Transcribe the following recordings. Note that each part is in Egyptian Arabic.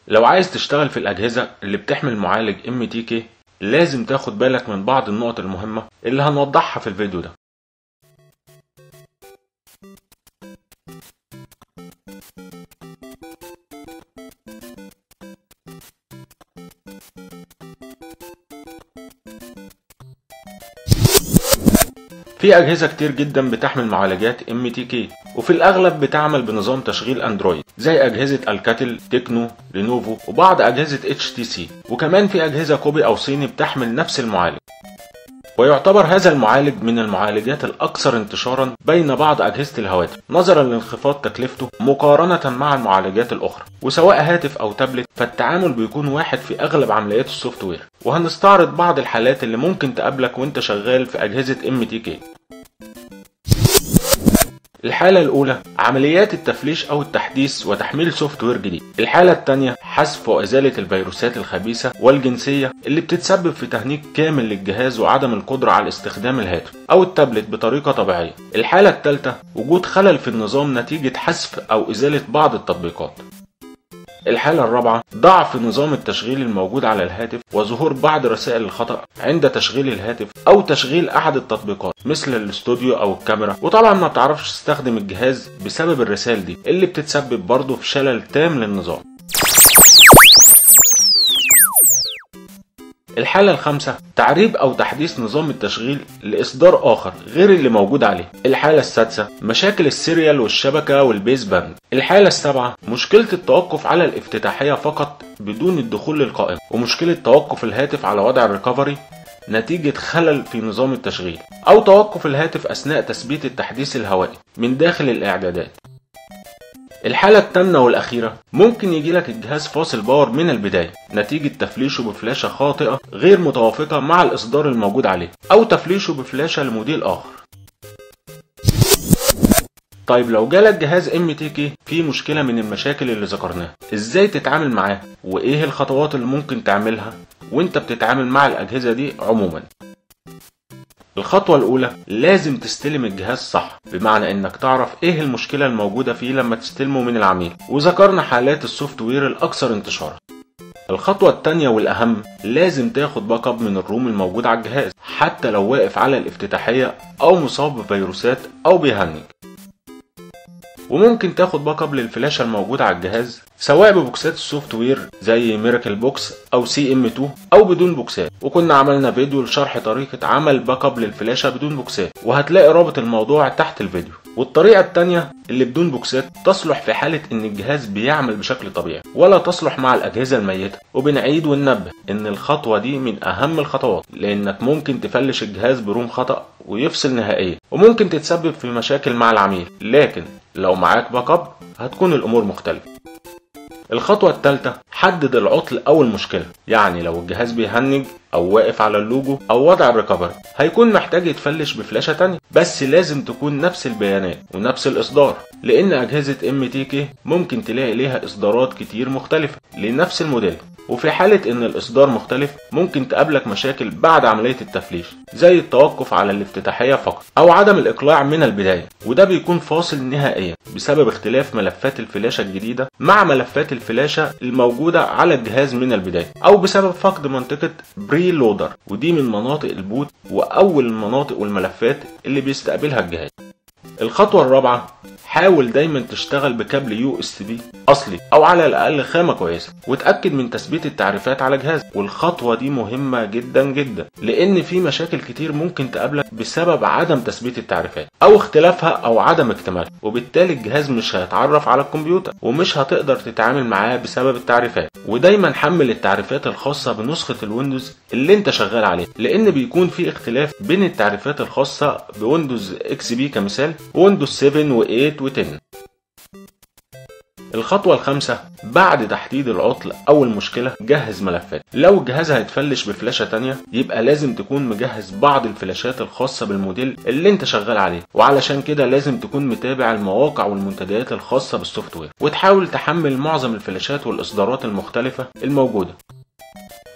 لو عايز تشتغل في الأجهزة اللي بتحمل معالج MTK لازم تاخد بالك من بعض النقط المهمة اللي هنوضحها في الفيديو ده في أجهزة كتير جدا بتحمل معالجات MTK وفي الأغلب بتعمل بنظام تشغيل أندرويد زي أجهزة الكاتل، تكنو، لينوفو وبعض أجهزة HTC وكمان في أجهزة كوبي أو صيني بتحمل نفس المعالج ويعتبر هذا المعالج من المعالجات الأكثر انتشارا بين بعض أجهزة الهواتف نظرا لانخفاض تكلفته مقارنة مع المعالجات الأخرى وسواء هاتف أو تابلت فالتعامل بيكون واحد في أغلب عمليات السوفت وير وهنستعرض بعض الحالات اللي ممكن تقابلك وانت شغال في أجهزة MTK الحالة الأولى عمليات التفليش أو التحديث وتحميل سوفت وير جديد. الحالة الثانية حذف وإزالة الفيروسات الخبيثة والجنسية اللي بتتسبب في تهنيج كامل للجهاز وعدم القدرة على استخدام الهاتف أو التابلت بطريقة طبيعية. الحالة الثالثة وجود خلل في النظام نتيجة حذف أو إزالة بعض التطبيقات. الحالة الرابعة ضعف نظام التشغيل الموجود على الهاتف وظهور بعض رسائل الخطأ عند تشغيل الهاتف أو تشغيل أحد التطبيقات مثل الاستوديو أو الكاميرا وطبعا ما بتعرفش تستخدم الجهاز بسبب الرسائل دي اللي بتتسبب برضه في شلل تام للنظام الحالة الخامسة تعريب أو تحديث نظام التشغيل لإصدار آخر غير اللي موجود عليه. الحالة السادسة مشاكل السيريال والشبكة والبيز باند. الحالة السابعة مشكلة التوقف على الافتتاحية فقط بدون الدخول للقائمة، ومشكلة توقف الهاتف على وضع الريكفري نتيجة خلل في نظام التشغيل، أو توقف الهاتف أثناء تثبيت التحديث الهوائي من داخل الإعدادات. الحالة الثامنة والأخيرة ممكن يجيلك الجهاز فاصل باور من البداية نتيجة تفليشه بفلاشة خاطئة غير متوافقة مع الإصدار الموجود عليه أو تفليشه بفلاشة لموديل آخر طيب لو جالك جهاز MTK فيه مشكلة من المشاكل اللي ذكرناها ازاي تتعامل معاه وايه الخطوات اللي ممكن تعملها وانت بتتعامل مع الأجهزة دي عموما الخطوة الأولى لازم تستلم الجهاز صح بمعنى إنك تعرف إيه المشكلة الموجودة فيه لما تستلمه من العميل وذكرنا حالات السوفت وير الأكثر انتشارا الخطوة التانية والأهم لازم تاخد باك اب من الروم الموجود على الجهاز حتى لو واقف على الافتتاحية أو مصاب بفيروسات أو بيهنج وممكن تاخد باك اب للفلاشة الموجودة على الجهاز سواء ببوكسات السوفت وير زي ميراكل بوكس او سي ام 2 او بدون بوكسات وكنا عملنا فيديو لشرح طريقة عمل باك اب للفلاشة بدون بوكسات وهتلاقي رابط الموضوع تحت الفيديو والطريقة التانية اللي بدون بوكسات تصلح في حالة ان الجهاز بيعمل بشكل طبيعي ولا تصلح مع الاجهزة الميتة وبنعيد وننبه ان الخطوة دي من اهم الخطوات لانك ممكن تفلش الجهاز بروم خطأ ويفصل نهائيا وممكن تتسبب في مشاكل مع العميل لكن لو معاك باك اب هتكون الامور مختلفة الخطوة الثالثة حدد العطل أو المشكلة يعني لو الجهاز بيهنج أو واقف على اللوجو أو وضع الريكفري هيكون محتاج يتفلش بفلاشة تانية بس لازم تكون نفس البيانات ونفس الإصدار لأن أجهزة MTK ممكن تلاقي ليها إصدارات كتير مختلفة لنفس الموديل وفي حالة إن الإصدار مختلف ممكن تقابلك مشاكل بعد عملية التفليش زي التوقف على الافتتاحية فقط أو عدم الإقلاع من البداية وده بيكون فاصل نهائيا بسبب اختلاف ملفات الفلاشة الجديدة مع ملفات الفلاشة الموجودة على الجهاز من البداية أو بسبب فقد منطقة بري لودر ودي من مناطق البوت وأول المناطق والملفات اللي بيستقبلها الجهاز الخطوة الرابعة حاول دايما تشتغل بكابل يو اس بي اصلي او على الاقل خامه كويسه وتاكد من تثبيت التعريفات على جهاز والخطوه دي مهمه جدا جدا لان في مشاكل كتير ممكن تقابلك بسبب عدم تثبيت التعريفات او اختلافها او عدم اكتمالها وبالتالي الجهاز مش هيتعرف على الكمبيوتر ومش هتقدر تتعامل معاه بسبب التعريفات ودايما حمل التعريفات الخاصه بنسخه الويندوز اللي انت شغال عليه لان بيكون في اختلاف بين التعريفات الخاصه بويندوز اكس بي كمثال ويندوز 7 و8 و10 الخطوة الخامسة بعد تحديد العطل أو المشكلة جهز ملفات لو الجهاز هيتفلش بفلاشة تانية يبقى لازم تكون مجهز بعض الفلاشات الخاصة بالموديل اللي انت شغال عليه وعلشان كده لازم تكون متابع المواقع والمنتديات الخاصة بالسوفت وير وتحاول تحمل معظم الفلاشات والإصدارات المختلفة الموجودة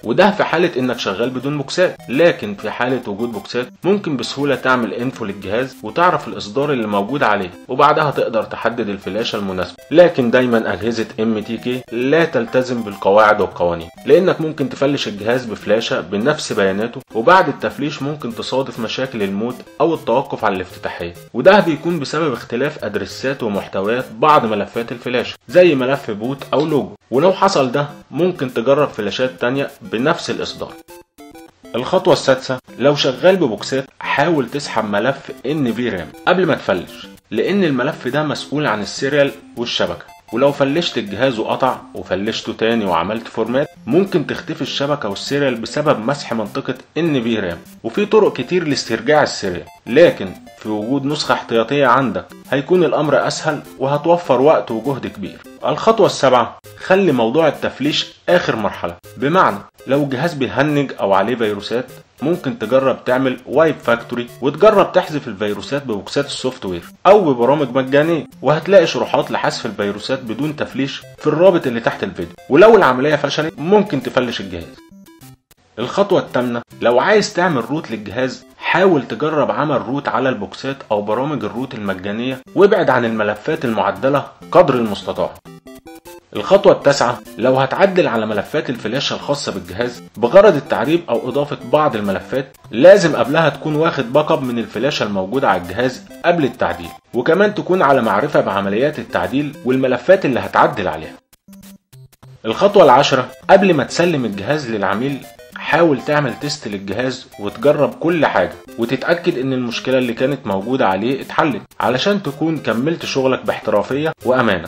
وده في حالة انك شغال بدون بوكسات لكن في حالة وجود بوكسات ممكن بسهولة تعمل انفو للجهاز وتعرف الاصدار اللي موجود عليه وبعدها تقدر تحدد الفلاشة المناسبة لكن دايما اجهزة ام تي كي لا تلتزم بالقواعد والقوانين لانك ممكن تفلش الجهاز بفلاشة بنفس بياناته وبعد التفليش ممكن تصادف مشاكل الموت او التوقف عن الافتتاحية وده بيكون بسبب اختلاف ادرسات ومحتويات بعض ملفات الفلاشة زي ملف بوت او لوجو ولو حصل ده ممكن تجرب فلاشات تانية بنفس الاصدار الخطوة السادسة لو شغال ببوكسات حاول تسحب ملف NVRAM قبل ما تفلش لأن الملف ده مسؤول عن السيريال والشبكة ولو فلشت الجهاز وقطع وفلشته تاني وعملت فورمات ممكن تختفي الشبكة والسيريال بسبب مسح منطقة NVRAM وفي طرق كتير لاسترجاع السيريال لكن في وجود نسخة احتياطية عندك هيكون الأمر أسهل وهتوفر وقت وجهد كبير الخطوة السابعة خلي موضوع التفليش آخر مرحلة بمعنى لو الجهاز بيهنج أو عليه فيروسات ممكن تجرب تعمل وايب فاكتوري وتجرب تحذف الفيروسات ببوكسات السوفت وير او ببرامج مجانيه وهتلاقي شروحات لحذف الفيروسات بدون تفليش في الرابط اللي تحت الفيديو ولو العمليه فشلت ممكن تفلش الجهاز الخطوة الثامنة لو عايز تعمل روت للجهاز حاول تجرب عمل روت على البوكسات او برامج الروت المجانية وابعد عن الملفات المعدلة قدر المستطاع الخطوة التاسعة لو هتعدل على ملفات الفلاشة الخاصة بالجهاز بغرض التعريب أو إضافة بعض الملفات لازم قبلها تكون واخد باك اب من الفلاشة الموجودة على الجهاز قبل التعديل وكمان تكون على معرفة بعمليات التعديل والملفات اللي هتعدل عليها الخطوة العاشرة قبل ما تسلم الجهاز للعميل حاول تعمل تيست للجهاز وتجرب كل حاجة وتتأكد ان المشكلة اللي كانت موجودة عليه اتحلت علشان تكون كملت شغلك باحترافية وأمانة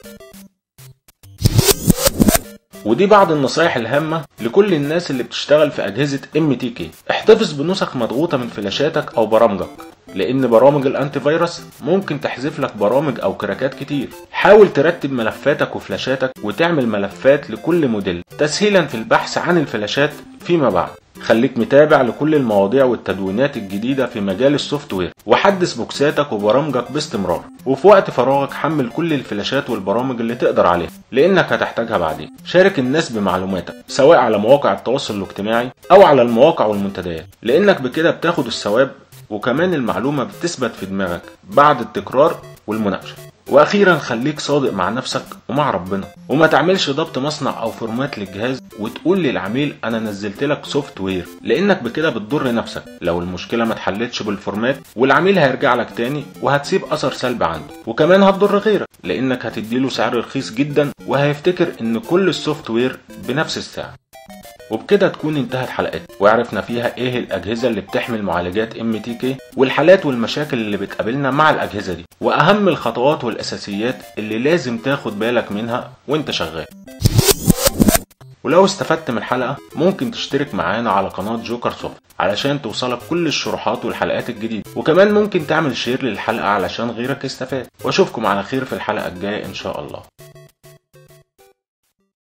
ودي بعض النصايح الهامة لكل الناس اللي بتشتغل في أجهزة MTK احتفظ بنسخ مضغوطة من فلاشاتك أو برامجك لأن برامج الأنتي فيروس ممكن تحذف لك برامج أو كراكات كتير حاول ترتب ملفاتك وفلاشاتك وتعمل ملفات لكل موديل تسهيلا في البحث عن الفلاشات فيما بعد خليك متابع لكل المواضيع والتدوينات الجديدة في مجال السوفت وير وحدث بوكساتك وبرامجك باستمرار وفي وقت فراغك حمل كل الفلاشات والبرامج اللي تقدر عليها لانك هتحتاجها بعدين شارك الناس بمعلوماتك سواء على مواقع التواصل الاجتماعي او على المواقع والمنتديات لانك بكده بتاخد الثواب وكمان المعلومة بتثبت في دماغك بعد التكرار والمناقشة واخيرا خليك صادق مع نفسك ومع ربنا وما تعملش ضبط مصنع او فورمات للجهاز وتقول للعميل انا نزلت لك سوفت وير لانك بكده بتضر نفسك لو المشكله ما اتحلتش بالفورمات والعميل هيرجع لك تاني وهتسيب اثر سلبي عنده وكمان هتضر غيرك لانك هتديله سعر رخيص جدا وهيفتكر ان كل السوفت وير بنفس السعر وبكده تكون انتهت حلقتنا وعرفنا فيها ايه الاجهزه اللي بتحمل معالجات ام تي كي والحالات والمشاكل اللي بتقابلنا مع الاجهزه دي واهم الخطوات والاساسيات اللي لازم تاخد بالك منها وانت شغال ولو استفدت من الحلقة ممكن تشترك معانا على قناة جوكر سوفت علشان توصلك كل الشروحات والحلقات الجديدة وكمان ممكن تعمل شير للحلقة علشان غيرك يستفاد واشوفكم على خير في الحلقة الجاية ان شاء الله